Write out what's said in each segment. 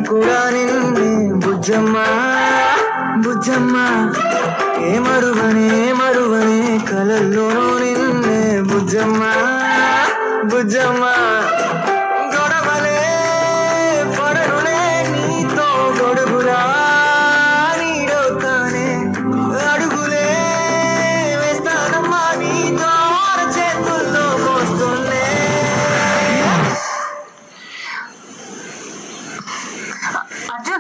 కూడా నిన్నే బుజ్జమ్మ బుజ్జమ్మ ఏ మరువనే మరువనే కలల్లోనూ నిన్నే బుజ్జమ్మ బుజ్జమ్మ గొడవలే పడనులే నీతో గొడుగులా నీడవుతానే అడుగులే వేస్తానమ్మా నీతో చేతుల్లో మోస్తున్నే అర్జున్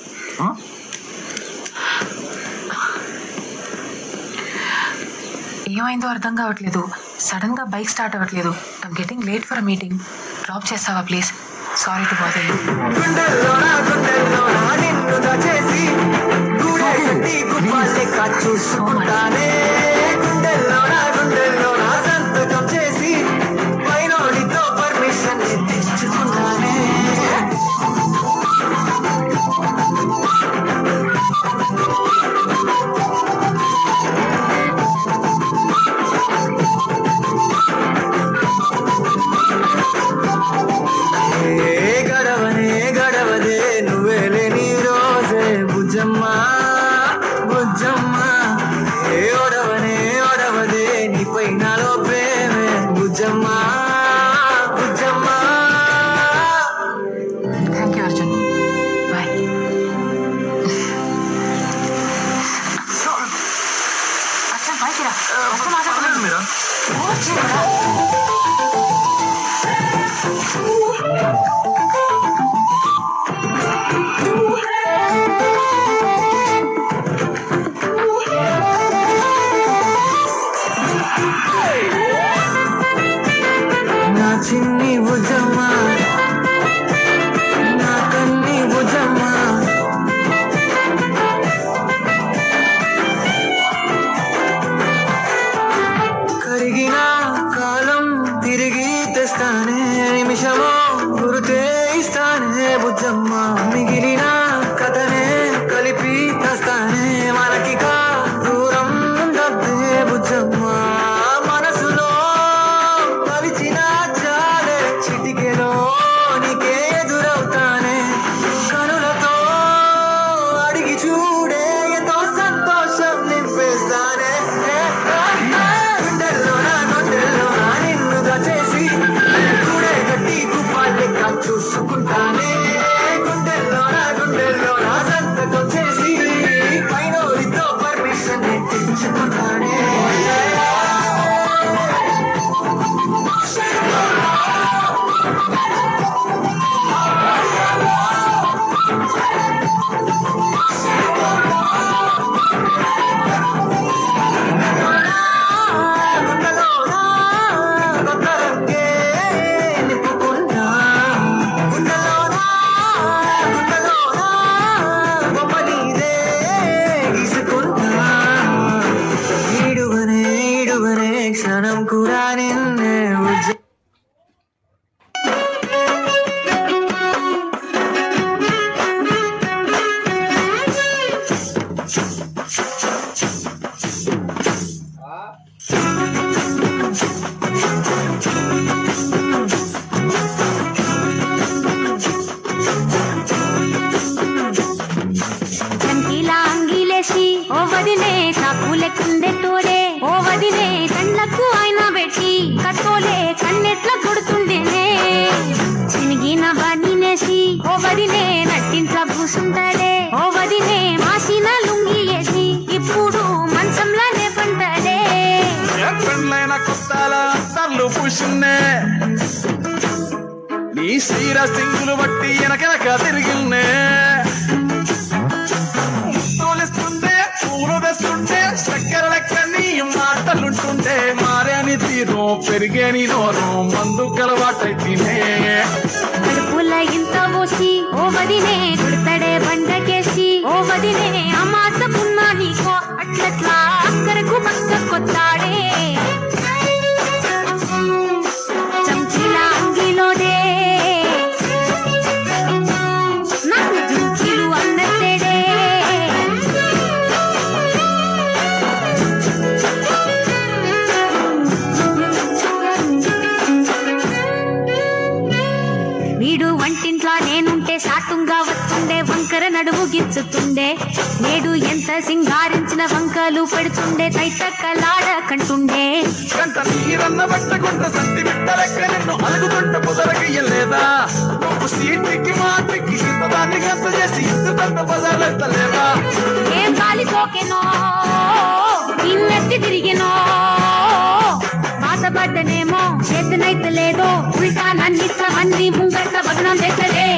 ఏమైందో అర్థం కావట్లేదు సడన్ గా బైక్ స్టార్ట్ అవ్వట్లేదు I'm getting late for meeting drop చేస్తావా please sorry to bother you గుండెల్లోన గుండెల్లోన నిన్ను దాచేసి గూడే కట్టి గుప్పాలెక్క చూసుకుంటానే గుండెల్లోన గుండెల్లోన సంతకం చేసి పైనోడితో పర్మిషన్ తెచ్చుకున్నానే ఏ గడవనే గడవదే నువ్వే లేని రోజే బుజ్జమ్మ బుజ్జమ్మ ఏ ఒడవనే ఒడవదే నీపై నాలో ప్రేమే బుజ్జమ్మ బుజ్జమ్మ థ్యాంక్ యూ అర్జున్ బాయ్ అర్జున్ బైక్ రా వస్తా మాట్లాడుతున్నాను ఓ, చేయరా. నా చిన్ని బుజ్జమ్మ నా కన్ని బుజ్జమ్మ కరిగిన కాలం తిరిగి తెస్తానే నిమిషమో గురుతే ఇస్తానే బుజ్జమ్మ మిగిలిన కథనే కలిపి తెస్తానే మనకిక దూరం ఉండద్దే బుజ్జమ్మ మనసులో కలిచిన చాలే చిటికెలో నీకే ఎదురవుతానే కనులతో అడిగి చూడే ఎంతో సంతోషం నింపేస్తానే గుండెల్లోన గుండెల్లోన నిన్ను దాచేసి గుడే కట్టి గుప్పాలెక్క చూసుకుంటానే గుండెల్లోన గుండెల్లోన సంతకం చేసి పైనోడితో పర్మిషన్ తెచ్చుకుంటానే క్షణం కూడా నిన్నే ఉజ్జ చంకీలా అంగీలేసి ఓ వదినే చాకులెక్కుండే తోడే ఓ వదినే కండ్లకు ఆయన పెట్టి కట్టోలే కన్నెట్ల కొడుతుండేనే చినిగిన బనీనేసి ఓ వదినే నట్టింట్ల కూసుంటాడే ఓ వదినే మాసిన లుంగి వేసి ఇప్పుడు మంచంలోనే పంటాడే పెళ్ళైన కొత్తాల అత్తర్లు పూసిన్నే నీ సీర సింగులు బట్టి వెనకెనక తిరిగిన్నే తోలిస్తుంటే పూలు తెస్తుంటే చక్కెర లెక్క నీ మాటలుంటుంటే మారేని తీరు పెరిగేని నోరు మందు కలవాటైతేనే కడుపుల ఇంత పోసి ఓ వదినే కొడతాడే బండకేసి ఓ వదినే అమాసకున్నా నీకో అట్లట్లా అక్కరకు పక్క కొత్తాడే చంచీల అంగిలోనే నాకు జుంకీలు అన్నట్టేడే నడువు గిచ్చుతుండే నేడు ఎంత సింగారించిన వంకలు పెడుతుండే తైతక్కలాడ కంటుండే గంట నీరన్న పట్టకుంట సంటి బిడ్డలెక్క నిన్ను అలుగుతుంట పొదలకియ్యలేదా నువ్వు సీటికి మాటికి ఇంతదాన్ని గంత చేసి ఇంత పొదలెత్తలేదా ఏం గాలి సోకెనో ఇన్నెత్తి తిరిగినో బాధపడ్డనేమో చేతనైతే లేదో ఉల్టా నన్నిట్లవన్నీ ముంగట్ల భగ్నం చేసలే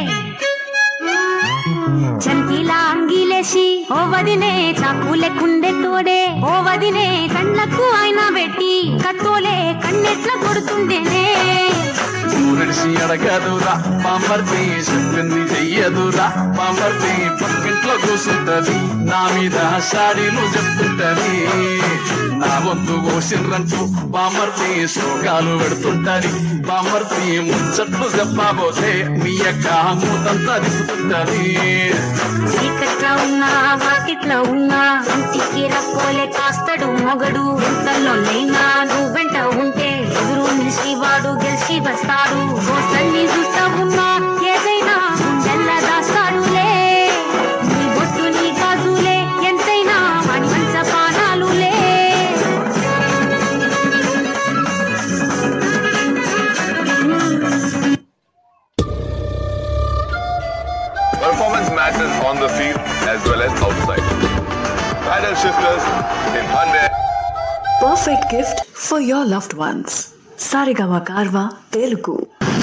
చంకీలా అంగీలేసి ఓ వదినే చాకులే కుండే తోడే ఓ వదినే కండ్లకు ఆయన పెట్టి కత్తోలే కన్నెట్ల కొడుతుండేనే ఊరిడిసి అడగదురా పామర్తి చెప్పింది చెయ్యదురా పామర్తి పక్కింట్లో కూసుంటది నా మీద షాడీలు చెప్తుంటది నా వంతు కోసిండ్రంటూ బామర్తి శోకాలు పెడుతుంటది బామర్తి ముచ్చట్లు చెప్పబోతే మీ యొక్క మూతంతా తిప్పుతుంటది చీకట్లో ఉన్నా వాకిట్లో ఉన్నా ఇంటికి రప్పోలే కాస్తడు మొగడు ఎంతలో నైనా నువ్వు వెంట ఉంటే ఎదురు నిలిచి వాడు గెలిచి వస్తాడు గోసల్ని చూస్తా ఉన్నా ఏదైనా గుండెల్ల దాస్తాడులే నీ బొట్టు నీ గాజులే ఎంతైనా వాడి మంచ పానాలులే Performance matters on the field as well as outside. Paddle shifters in 100. Perfect gift for your loved ones. Sarigama Karva Telugu.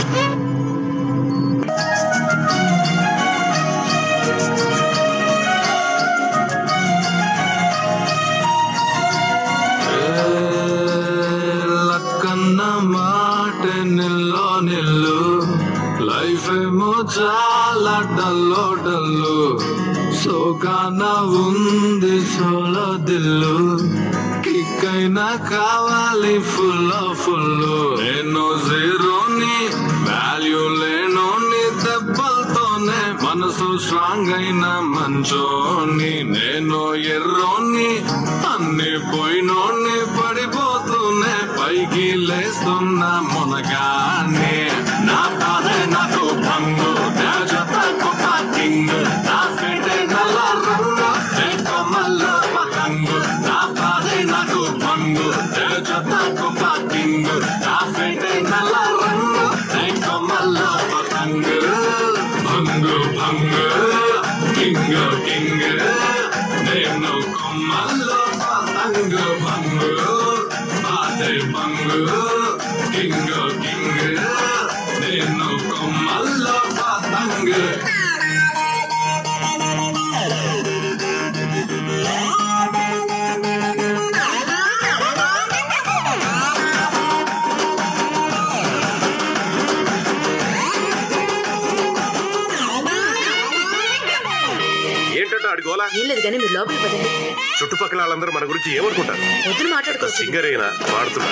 Lakkanna మాట నిల్లో నిల్లు లైఫ్ ఏమో చాలా డల్లో డల్లు సోకాన ఉంది సోలో దిల్లు కిక్ అయినా కావాలి ఫుల్ ఫుల్ నేను జీరోని వాల్యూ లేనోని దెబ్బలతోనే మనసు స్ట్రాంగ్ అయిన మంచోని నేను ఎర్రోని అన్ని పోయినోని పడిపోతూనే పైకి లేస్తున్న మునగానే నా బాధే నాకు భంగు నా జత కొత్త కింగ్ నా ఫిటే నల్ల రంగు ఏ కొమ్మల్లో పతంగు నా బాధే నాకు భంగు నా జత కొత్త కింగ్ నా ఫిటే నల్ల రంగు ఏ కొమ్మల్లో పతంగు భంగు భంగు కింగ్ కింగ్ నేను కొమ్మల్లో పతంగు భంగు బాధే భంగు కింగ్ కింగ్ నేను కొమ్మల్లో పతంగు ఏంటంటే ఆడి గోలా ఏం లేదు కానీ మీరు లోపలికి పదండి చుట్టుపక్కల వాళ్ళందరూ మన గురించి ఏమనుకుంటారు వద్దులు మాట్లాడుకోవచ్చు సింగర్ అయినా పాడుతున్నా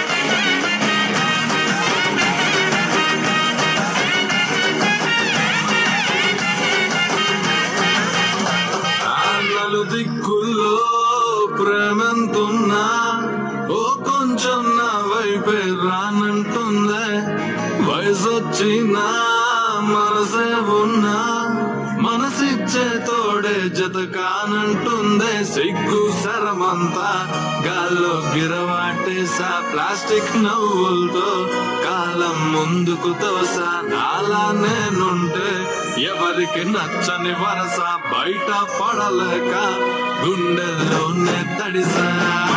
ఆగలు దిక్కుల్లో ప్రేమంతున్నా ఓ కొంచెం నా వైపే రానంటుందే వయసొచ్చినా మనసే ఉన్నా మనసిచ్చే తోడే జత కానంటుందే సిగ్గు సరమంతా గాల్లో గిరవాటేసా ప్లాస్టిక్ నవ్వులతో కాలం ముందుకు తోసా నాలా నేనుంటే ఎవరికి నచ్చని వరస బయట పడలేక గుండెల్లోనే తడిసా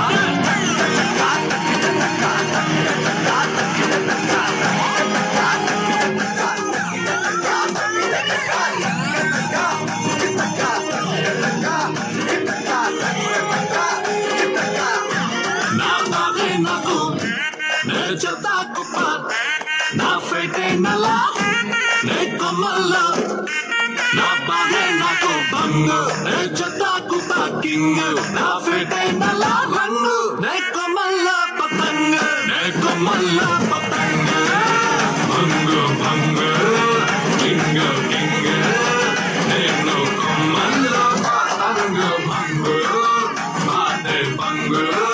నా బాధే నాకు నే చెత్త కుప్ప నా ఫైటే నలా నే కొమ్మల్లో నా బాధే నాకు బంగు నే చెత్త కుప్ప కింగ్ నా ఫైటే నలా రంగు నే కొమ్మల్లో పతంగ నే కొమ్మల్లో పతంగ బంగు బంగు కింగ్ కింగ్ నేను కొమ్మల్లో పతంగ బంగు బాధే బంగు